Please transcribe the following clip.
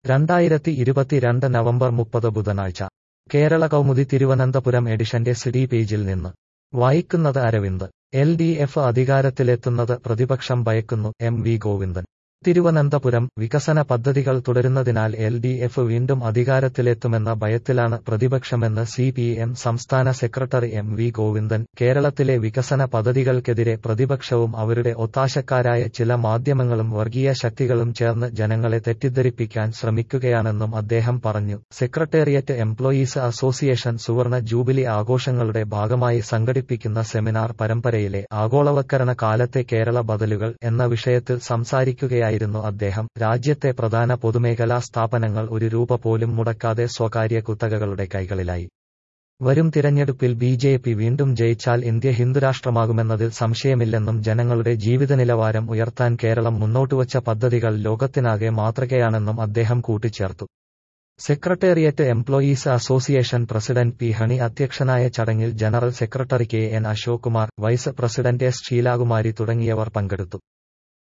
രണ്ടായിരത്തി ഇരുപത്തിരണ്ട് നവംബർ മുപ്പത് ബുധനാഴ്ച കേരള കൗമുദി തിരുവനന്തപുരം എഡിഷന്റെ സിഡി പേജിൽ നിന്ന് വായിക്കുന്നത് അരവിന്ദ് എൽ ഡി എഫ് അധികാരത്തിലെത്തുന്നത് പ്രതിപക്ഷം ഭയക്കുന്നു എം വി ഗോവിന്ദൻ തിരുവനന്തപുരം വികസന പദ്ധതികൾ തുടരുന്നതിനാൽ എൽ ഡി എഫ് വീണ്ടും അധികാരത്തിലെത്തുമെന്ന ഭയത്തിലാണ് പ്രതിപക്ഷമെന്ന് സി പി എം സംസ്ഥാന സെക്രട്ടറി എം വി ഗോവിന്ദൻ കേരളത്തിലെ വികസന പദ്ധതികൾക്കെതിരെ പ്രതിപക്ഷവും അവരുടെ ഒത്താശക്കാരായ ചില മാധ്യമങ്ങളും വർഗീയ ശക്തികളും ചേർന്ന് ജനങ്ങളെ തെറ്റിദ്ധരിപ്പിക്കാൻ ശ്രമിക്കുകയാണെന്നും അദ്ദേഹം പറഞ്ഞു സെക്രട്ടേറിയറ്റ് എംപ്ലോയീസ് അസോസിയേഷൻ സുവർണ ജൂബിലി ആഘോഷങ്ങളുടെ ഭാഗമായി സംഘടിപ്പിക്കുന്ന സെമിനാർ പരമ്പരയിലെ ആഗോളവൽക്കരണ കാലത്തെ കേരള ബദലുകൾ എന്ന വിഷയത്തിൽ സംസാരിക്കുകയായിരുന്നു അദ്ദേഹം രാജ്യത്തെ പ്രധാന പൊതുമേഖലാ സ്ഥാപനങ്ങൾ ഒരു രൂപ പോലും മുടക്കാതെ സ്വകാര്യ കുത്തകകളുടെ കൈകളിലായി വരും തിരഞ്ഞെടുപ്പിൽ ബി ജെ പി വീണ്ടും ജയിച്ചാൽ ഇന്ത്യ ഹിന്ദുരാഷ്ട്രമാകുമെന്നതിൽ സംശയമില്ലെന്നും ജനങ്ങളുടെ ജീവിത നിലവാരം ഉയർത്താൻ കേരളം മുന്നോട്ടുവച്ച പദ്ധതികൾ ലോകത്തിനാകെ മാതൃകയാണെന്നും അദ്ദേഹം കൂട്ടിച്ചേർത്തു secretariat employees association president P Honey അധ്യക്ഷനായ ചടങ്ങിൽ general secretary K N Ashok Kumar vice president S Sheelakumari തുടങ്ങിയവർ പങ്കെടുത്തു